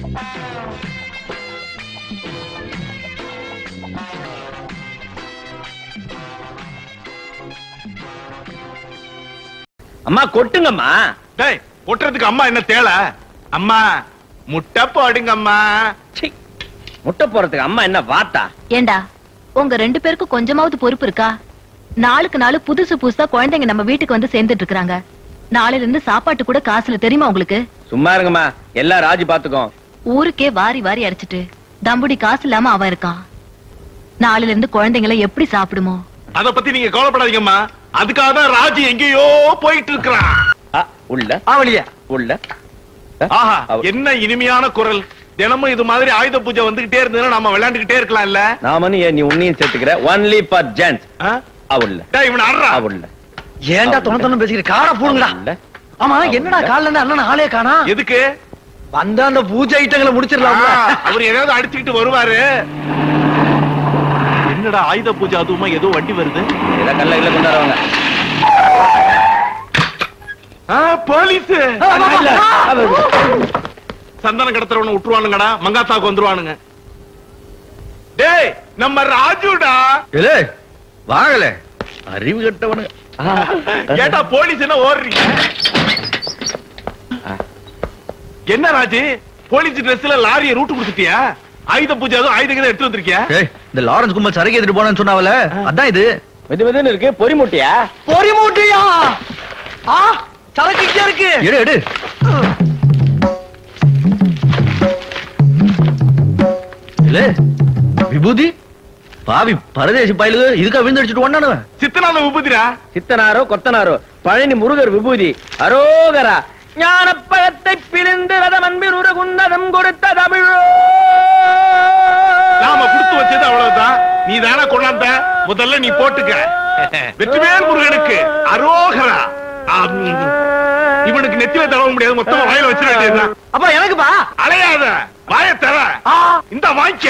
அம்மா கொட்டுங்கம்மா டேய் கொட்டுறதுக்கு அம்மா என்ன தேளை அம்மா முட்டை போடுங்க அம்மா சீ, முட்டை போறதுக்கு அம்மா என்ன வாத்தா ஏண்டா உங்க ரெண்டு பேருக்கும் கொஞ்சமாவது பொறுப்பு இருக்கா நாளுக்கு நாள் புதுசு புதுசா குழந்தைங்க நம்ம வீட்டுக்கு வந்து சேர்ந்துட்டு இருக்காங்க நாளையில இருந்து சாப்பாட்டு கூட காசுல தெரியுமா உங்களுக்கு சும்மா இருங்கம்மா எல்லாம் ராஜி பாத்துக்கோ ஊருக்கே வாரி வாரி அடிச்சிட்டு தம்புடி காசு இல்லாம அவன் இருக்கான் நாளையில இருந்து குழந்தைங்களை எப்படி சாப்பிடுமோ அத பத்தி நீங்க கவலைப்படாதீங்கம்மா அதுக்காக தான் ராஜி எங்கேயோ போயிட்டு இருக்கிறான் ஆ, உள்ள ஆவலியா உள்ள ஆஹா அவ- என்ன இனிமையான குரல் தினமும் இது மாதிரி ஆயுத பூஜை வந்துகிட்டே இருந்ததுன்னா நம்ம விளையாண்டுகிட்டே இருக்கலாம் இல்ல நாமனு ஏன் நீ உன்னையும் சேர்த்துக்கிற ஒன்லி ஃபார் ஜென்ஸ் அவுள்ள டேய் இவன் அறா அவுள்ள ஏன்டா தொண தொண பேசிக்கிற காரை போடுங்கடா அவுள்ள ஆமா என்னடா கால்ல இருந்து அண்ணன் ஆளே காணா எதுக்கு வந்த அந்த பூஜை ஐட்டங்களை முடிச்சிடலாம்ல ஆ, அவர் ஏதாவது அடிச்சுக்கிட்டு வருவாரு என்னடா ஆயுத பூஜை அதுவுமா ஏதோ வண்டி வருது ஏதோ கல்ல இல்ல கொண்டாடுவாங்க ஆ, போலீஸ் ஆ, வா, வா, வா. சந்தனம் கடத்துறவன விட்டுருவானுங்கடா மங்காத்தாக்கு வந்துருவானுங்க டேய் நம்ம ராஜுடா ஏலே வாங்கல அறிவு கட்டவனு ஏட்டா போலீஸ் என்ன ஓடுறீங்க என்ன ராஜு போலீஸ் ட்ரெஸ்ல லாரிய ரூட் கொடுத்துட்டியா ஆயுத பூஜை அதுவும் ஆயுதங்களை எடுத்து வந்திருக்கியா ஏய் இந்த லாரன்ஸ் கும்பல் சரக்கு எடுத்துட்டு போனேன்னு சொன்னாவல அதான் இது மெது மெதுன்னு இருக்கு பொறி மூட்டையா பொறி மூட்டையா ஆ சரக்கு இங்க இருக்கு எடு எடு இல்ல விபூதி பாவி பரதேசி பயலுக இதுக்கா விழுந்தடிச்சிட்டு ஒண்ணானு சித்தனால விபூதிரா சித்தனாரோ கொத்தனாரோ பழனி முருகர் விபூதி அரோகரா ஞானப்பழத்தை பிழிந்து ரதம் அன்பில் உருகுன்னதம் கொடுத்த தமிழோ நாம கொடுத்து வச்சது அவ்வளவுதான் நீ தானே கொண்டாந்த முதல்ல நீ போட்டுக்க வெற்றிவேல் முருகனுக்கு அரோகரா ஆம். இவனுக்கு நெத்தில தடவ முடியாது மொத்தம் வாயில வச்சிட வேண்டியதுதான் அப்ப எனக்குப்பா அலையாத வாய தர ஆ. இந்த வாங்கிக்க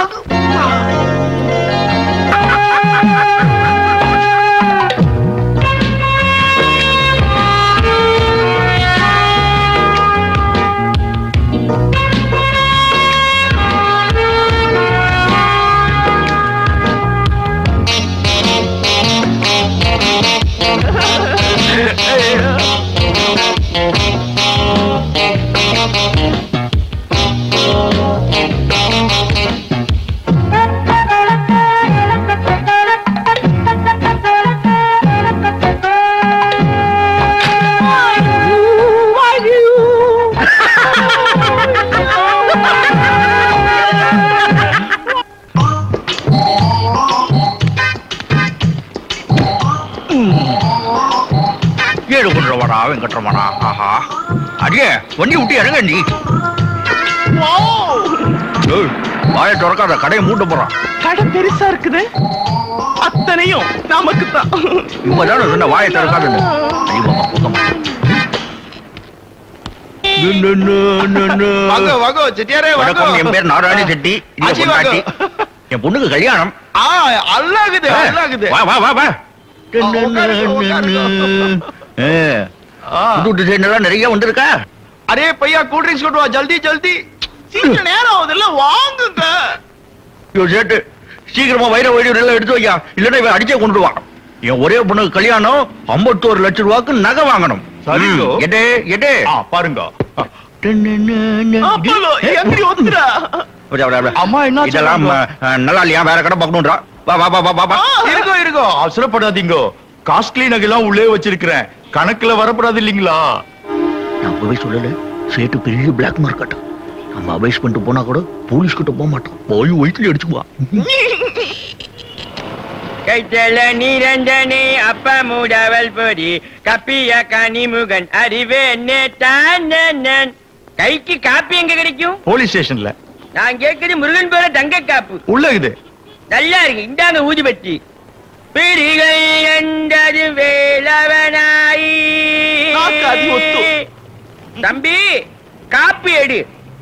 ஏழு குன்றவனா வெங்கட்ரமணா ஆஹா அடியே வண்டி விட்டு இறங்க நீ ஏய், வாயை திறக்காத கடையை மூட்ட போறான் கடை பெருசா இருக்குது அத்தனையும் நமக்கு தான் இப்பதானே சொன்ன வாயை திறக்காதுன்னு ஐயோ புத்தம் வாங்க வாங்க செட்டியாரே வணக்கம் என் பேர் நாராயண செட்டி இந்த ஆச்சி பொண்டாட்டி வாங்க. என் பொண்ணுக்கு கல்யாணம் ஆ அல்லாகுது அல்லாகுது வா வா வா வா உட்காருங்க, உட்காருங்க. ஏ, புது டிசைன் எல்லாம் நிறைய வந்திருக்கா அரே பையா கூல் ட்ரிங்க்ஸ் கொண்டு வா ஜல்தி ஜல்தி சீக்கிரம் நேரம் ஆகுதுல்ல வாங்குங்க ஐயோ சேட்டு சீக்கிரமா வைர வைர எல்லாம் எடுத்து வையா இல்லன்னா இவன் அடிச்சே கொண்டு வா என் ஒரே பொண்ணுக்கு கல்யாணம் 51 லட்சம் ரூபாய்க்கு நகை வாங்கணும் சரிங்கோ. ம், எடு எடு ஆ பாருங்க அப்பலோ எங்கடி ஒத்துறா அப்படியே, அப்படியே, அப்படியே. அம்மா என்ன இதெல்லாம் சொல்றாங்க? அஹ், நல்லா இல்லையா வேற கடை பார்க்கணும்ன்றா வா வா வா வா வா, வா இருக்கோ இருக்கோ அவசரப்படாதீங்க காஸ்ட்லி நகைலாம் உள்ளே வச்சிருக்கிறேன் கணக்குல வரப்படாது இல்லீங்களா நான் அப்பவே சொல்லல சேட்டு பெரிய பிளாக் மார்க்கெட் நம்ம அவைஸ் பண்ணிட்டு போனா கூட போலீஸ் கிட்ட போக மாட்டோம் போய் வயிற்றுல அடிச்சுக்குவா கைத்தல நிரஞ்சனே அப்ப மூடவல் பொடி கப்பிய கனிமுகன் அறிவே தான் கைக்கு காப்பி எங்க கிடைக்கும் போலீஸ் ஸ்டேஷன்ல நான் கேக்குது முருகன் போல தங்க காப்பு உள்ள இது நல்லா இருக்கு இந்தாங்க ஊதுபத்தி பிரிகை என்றது வேலவனாய் நாக்கு அதி ஒத்து. தம்பி காப்பி எடு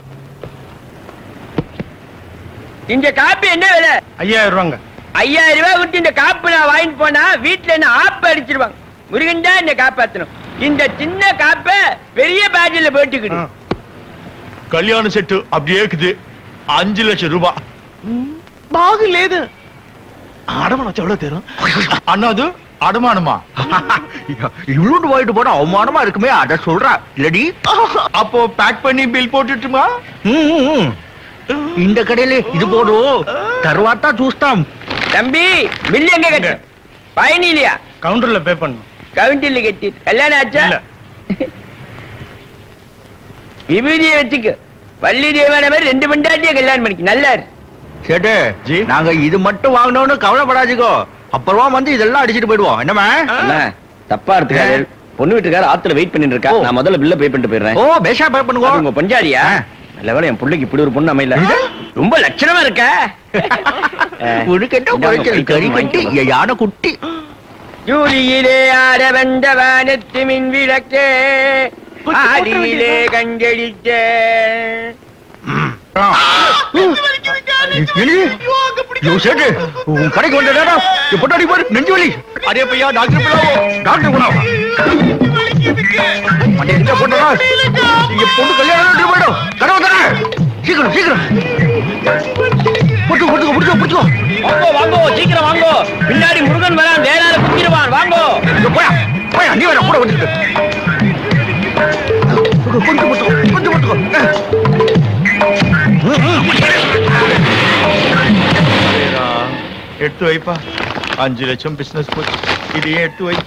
இந்த காப்பி என்ன விலை ஐயாயிரம் ரூபாங்க ஐயாயிரம் ரூபாய் கொடுத்து இந்த காப்பு நான் வாங்கிட்டு போனா வீட்டுல என்ன ஆப்பு அடிச்சிருவாங்க முருகன் தான் என்ன காப்பாத்தணும் இந்த சின்ன காப்ப பெரிய பேட்டில போட்டுக்கிடு కళ్యాణ సెట్ అప్పుడు ఏకుది అஞ்சு లక్షం రూపాయ బాగులేదు ఆడమని వచ్చి ఎవడో తీరు అన్నది అడమానమా இவ்வளவு போயிட்டு போனா அவமானமா இருக்குமே அத சொல்றா இல்லடி அப்போ பேக் பண்ணி பில் போட்டுட்டுமா ம், ம், ம். இந்த கடையில இது போடும் தருவாத்தா చూస్తాం தம்பி பில்லு எங்க கட்டு பயணிலையா కౌంటర్ లో పే பண்ணும் கவுண்டில் கட்டி கல்யாணம் ஆச்சா இல்ல. விபூதியை வச்சுக்க வள்ளி தேவான மாதிரி ரெண்டு பெண்டாட்டிய கல்யாணம் பண்ணிக்க நல்லா இரு. சேட்டு ஜி. நாங்க இது மட்டும் வாங்கணும்னு கவலைப்படாதீங்கோ அப்புறமா வந்து இதெல்லாம் அடிச்சிட்டு போயிடுவோம் என்னமா அண்ணா, தப்பா எடுத்துக்காரு பொண்ணு வீட்டுக்கார ஆத்துல வெயிட் பண்ணிட்டு இருக்கா ஓ. நான் முதல்ல பில்ல பே பண்ணிட்டு போயிடுறேன் ஓ பேஷா பே அது பண்ணுங்க உங்க பொஞ்சாதியா நல்ல வேளை என் பிள்ளைக்கு இப்படி ஒரு பொண்ணு அமையல ரொம்ப லட்சணமா இருக்க உனக்கெட்ட குறைச்சல் கறி கட்டி என் யானை குட்டி ஜூலியிலே ஆட வந்த வானத்து மின் விளக்கே ஆடியிலே கஞ்சடிச்ச என்னது? யோ, சேட்டு உன் கடைக்கு வந்த நேரம் என் பொண்டாடி பாரு நெஞ்சு வலி అరే భయ్యా డాక్టర్ పిలవో டாக்டர் போனா அடே என்ன பொண்ணா இங்க பொண்ணு கல்யாணம் நடந்து போயிடும் கதவு தர சீக்கிரம் சீக்கிரம் புடிச்சோ புடிச்சோ புடிச்சோ புடிச்சோ வாங்கோ வாங்கோ சீக்கிரம் வாங்கோ பின்னாடி முருகன் வரான் வேளால குத்திடுவான் வாங்கோ போயா போயா நீ வேற கூட வந்துட்டு கொஞ்சம் மட்டும் கொஞ்சம் மட்டும் ఎట్టు అయిపా அஞ்சு லட்சம் பிசினஸ் போச்சு இதையே எட்டு வை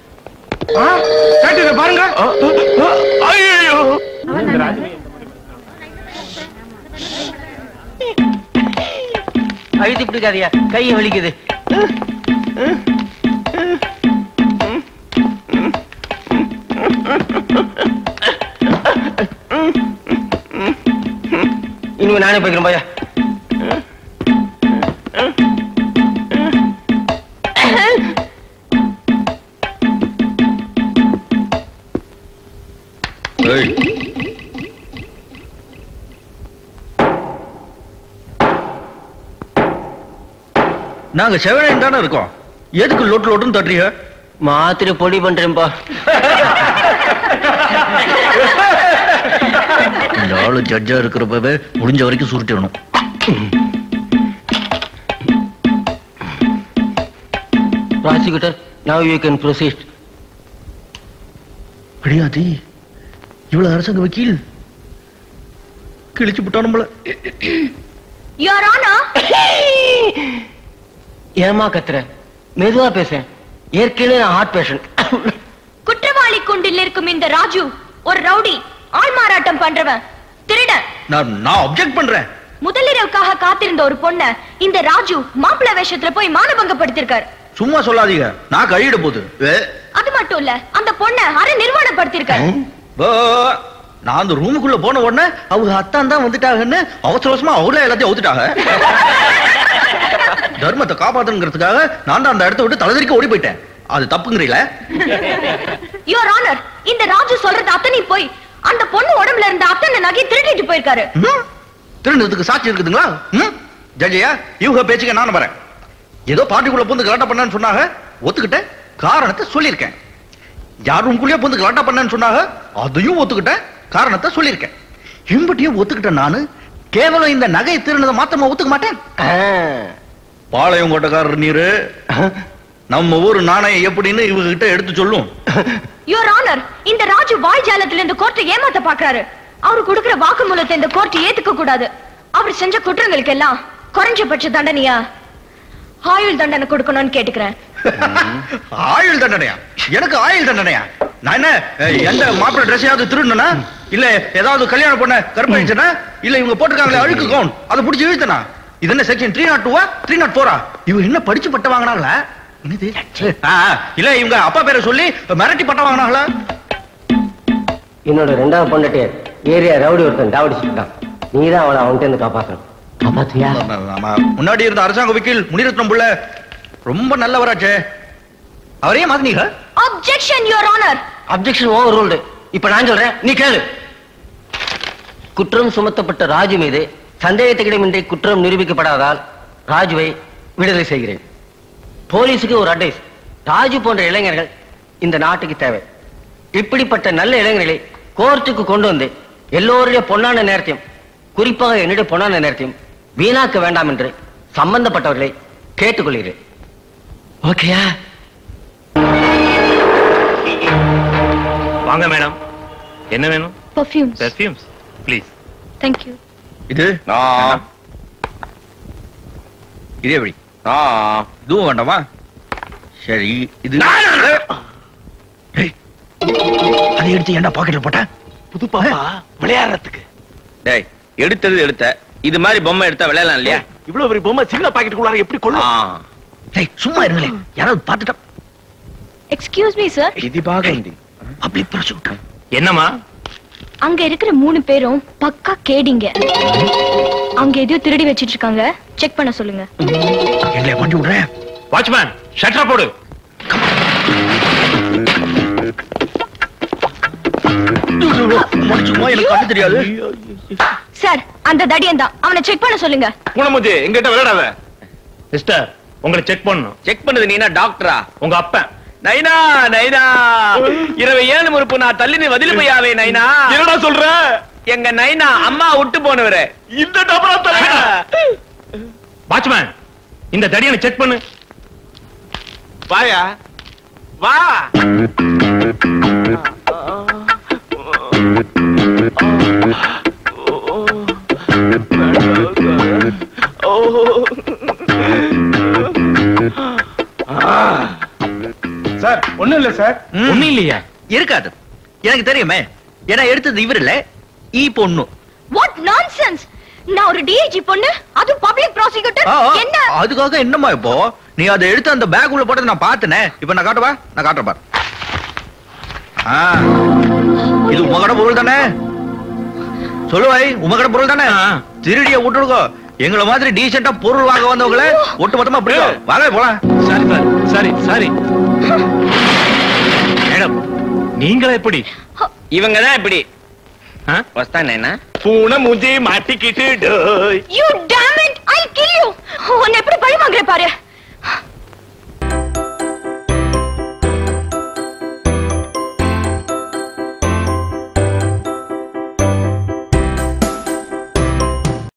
பாருங்க ஐயோ அழுத்தி பிடிக்காதியா கை வலிக்குது இனிமே நானே போய்க்கிறேன் பாயா நாங்க செவனையும் தானே இருக்கோம் எதுக்கு லொட்டு லொட்டுன்னு தட்டுறீங்க மாத்திரை பொடி பண்றேன்பா இந்த ஆளு ஜட்ஜா இருக்கிறப்பவே முடிஞ்ச வரைக்கும் சுருட்டிடணும் prosecutor now you can proceed கிடையாது இவ்வளவு அரசாங்க வக்கீல் கிழிச்சு விட்டா நம்மள யுவர் ஆனர் ஏமா கத்துற மெதுவா பேசேன் ஏற்கனவே நான் ஹார்ட் பேஷண்ட் குற்றவாளி கூண்டில் இருக்கும் இந்த ராஜு ஒரு ரவுடி ஆள் மாறாட்டம் பண்றவன் திருடன் நான் நான் அப்செக்ட் பண்றேன் முதலிரவுக்காக காத்திருந்த ஒரு பொண்ண இந்த ராஜு மாப்பிள்ளை வேஷத்துல போய் மானபங்கப்படுத்திருக்காரு சும்மா சொல்லாதீங்க நான் கழியிட போகுது ஏ, அது மட்டும் இல்ல அந்த பொண்ண அரை நிர்வாணப்படுத்திருக்காரு ஓ, நான் அந்த ரூமுக்குள்ள போன உடனே அவங்க அத்தான் தான் வந்துட்டாங்கன்னு அவசர அவசரமா அவங்களே எல்லாத்தையும் ஒத்துட்டாங்க தர்மத்தை காப்பாத்தணுங்கிறதுக்காக நான் தான் அந்த இடத்த விட்டு தலைதறிக்க ஓடி போயிட்டேன் அது தப்புங்கிறீங்களா யுவர் ஆனர் இந்த ராஜு சொல்றது அத்தனை போய் அந்த பொண்ணு உடம்புல இருந்த அத்தனை நகை திருடிட்டு போயிருக்காரு ம்? திருநதுக்கு சாட்சி இருக்குதுங்களா ம்? ஜட்ஜியா இவங்க பேச்சுக்க நான் வரேன் ஏதோ பார்ட்டிக்குள்ள புந்து கலாட்டா பண்ணேன்னு சொன்னாங்க ஒத்துக்கிட்டேன் காரணத்தை சொல்லியிருக்கேன் யார் ரூம்குள்ளேயே புந்து கலாட்டா பண்ணேன்னு சொன்னாங்க அதையும் ஒத்துக்கிட்டேன் காரணத்தை சொல்லியிருக்கேன் இம்பட்டியும் ஒத்துக்கிட்டேன் நானு கேவலம் இந்த நகை திருநதை மாத்திரமா ஒத்துக்க மாட்டேன் பாளையம் கோட்டக்காரர் நீரு நம்ம ஊர் நாணயம் எப்படின்னு இவங்க கிட்ட எடுத்து சொல்லும் யுவர் ஆனர் இந்த ராஜு வாய் ஜாலத்துல இந்த கோர்ட்டை ஏமாத்த பாக்குறாரு அவரு கொடுக்கிற வாக்குமூலத்தை இந்த கோர்ட் ஏத்துக்க கூடாது அவர் செஞ்ச குற்றங்களுக்கு எல்லாம் குறைஞ்சபட்ச தண்டனையா ஆயுள் தண்டனை கொடுக்கணும்னு கேட்டுக்கிறேன் ஆயுள் தண்டனையா எனக்கு ஆயுள் தண்டனையா நான் என்ன அஹ், எந்த மாப்பிள்ளை ட்ரெஸ்ஸையாவது திருடுனா இல்ல ஏதாவது கல்யாணம் பண்ண கற்பழிச்சனா இல்ல இவங்க போட்டிருக்காங்களே அழுக்கு கவுன் அதை பிடிச்சி இழுத்தனா இது என்ன செக்ஷன் த்ரீ நாட் டூவா த்ரீ நாட் ஃபோரா இவங்க என்ன படிச்சு பட்டம் வாங்கினாங்களா என்னது ஆ, ஆ, இல்ல இவங்க அப்பா பேரை சொல்லி மிரட்டி பட்டம் வாங்கினாங்களா என்னோட ரெண்டாவது பொண்ணட்டே ஏரியா ரவுடி ஒருத்தன் டாவடிச்சுட்டு இருக்கான் நீ தான் அவளை அவன்கிட்ட இருந்து காப்பாத்தணும் காப்பாத்தியா ஆமா, முன்னாடி இருந்த அரசாங்க வக்கீல் முனிரத்னம் புள்ள ரொம்ப நல்லவராச்சே அவரையே மாத்தினீங்க objection your honour objection overruled இப்ப நான் சொல்றேன் நீ கேளு குற்றம் சுமத்தப்பட்ட ராஜு மீது சந்தேகத்துக்கிடமின்றி குற்றம் நிரூபிக்கப்படாதால் ராஜுவை விடுதலை செய்கிறேன் போலீஸுக்கு ஒரு அட்வைஸ் ராஜு போன்ற இளைஞர்கள் இந்த நாட்டுக்கு தேவை இப்படிப்பட்ட நல்ல இளைஞர்களை கோர்ட்டுக்கு கொண்டு வந்து எல்லோருடைய பொன்னான நேரத்தையும் குறிப்பாக என்னுடைய பொன்னான நேரத்தையும் வீணாக்க வேண்டாம் என்று சம்பந்தப்பட்டவர்களை கேட்டுக்கொள்கிறேன் ஓகேயா வாங்க மேடம் என்ன வேணும் perfumes perfumes please thank you இது நான் இதே எப்படி நான் இதுவும் வேண்டாமா சரி இது டேய், அதை எடுத்து ஏன்டா பாக்கெட்ல போட்ட புது பாப்பா விளையாடுறதுக்கு டேய் எடுத்தது எடுத்த இது மாதிரி பொம்மை எடுத்தா விளையாடலாம் இல்லையா இவ்வளவு பெரிய பொம்மை சின்ன பாக்கெட்டுக்குள்ளார எப்படி கொள்ளும் ஆ. டேய் சும்மா இருங்களே யாராவது பார்த்துட்டா எக்ஸ்கியூஸ் மீ சார் இது பாகந்தி அப்படி பிரசுட்டா என்னம்மா அங்க இருக்கிற மூணு பேரும் பக்கா கேடிங்க அங்க எதையோ திருடி வச்சிட்டு இருக்காங்க செக் பண்ண சொல்லுங்க எங்களை வண்டி விடுறேன் வாட்ச்மேன் ஷட்டர் போடு முடிச்சுமா எனக்கு கண்ணு தெரியாது சார் அந்த தடியன் தான் அவனை செக் பண்ண சொல்லுங்க பூனமுஜி எங்கிட்ட விளையாடாத மிஸ்டர் உங்களை செக் பண்ணணும் செக் பண்ணது நீனா டாக்டரா உங்க அப்பன் நைனா நைனா இருபது ஏழு முறுப்பு நான் தள்ளி வதில் போயாவே நைனா என்னடா சொல்ற எங்க நைனா அம்மா விட்டு போனவரு இந்த டபரா தலையா வாட்ச்மேன் இந்த தடியனை செக் பண்ணு வாயா வா சார் ஒண்ணும் இல்ல சார் ஒண்ணும் இல்லையா இருக்காது எனக்கு தெரியுமே ஏன்னா எடுத்தது இவர் இல்ல ஈ பொண்ணு வாட் நான்சென்ஸ் நான் ஒரு டிஐஜி பொண்ணு அது பப்ளிக் ப்ராசிக்யூட்டர் ஆ, ஆ, என்ன அதுக்காக என்னம்மா இப்போ நீ அதை எடுத்து அந்த பேக் உள்ள போட்டதை நான் பார்த்தனே இப்ப நான் காட்டவா நான் காட்டுறேன் பாரு ஆ, இது உமகட பொருள் தானே சொல்லுவாய் உமகட பொருள் தானே ஆ. திருடிய விட்டுடுக்கோ எங்களை மாதிரி டீசெண்டா பொருள் வாங்க வந்தவங்கள ஒட்டு மொத்தமா பிடிக்கும் வாங்க போலாம் சரி சார் சரி சரி மேடம் நீங்களா எப்படி இவங்க தான் இப்படி ஆ? வஸ்தா நைனா பூனமுஜி மாட்டிக்கிட்டு டோய் you damn it I kill you உன்னை எப்படி பழி வாங்குற பாரு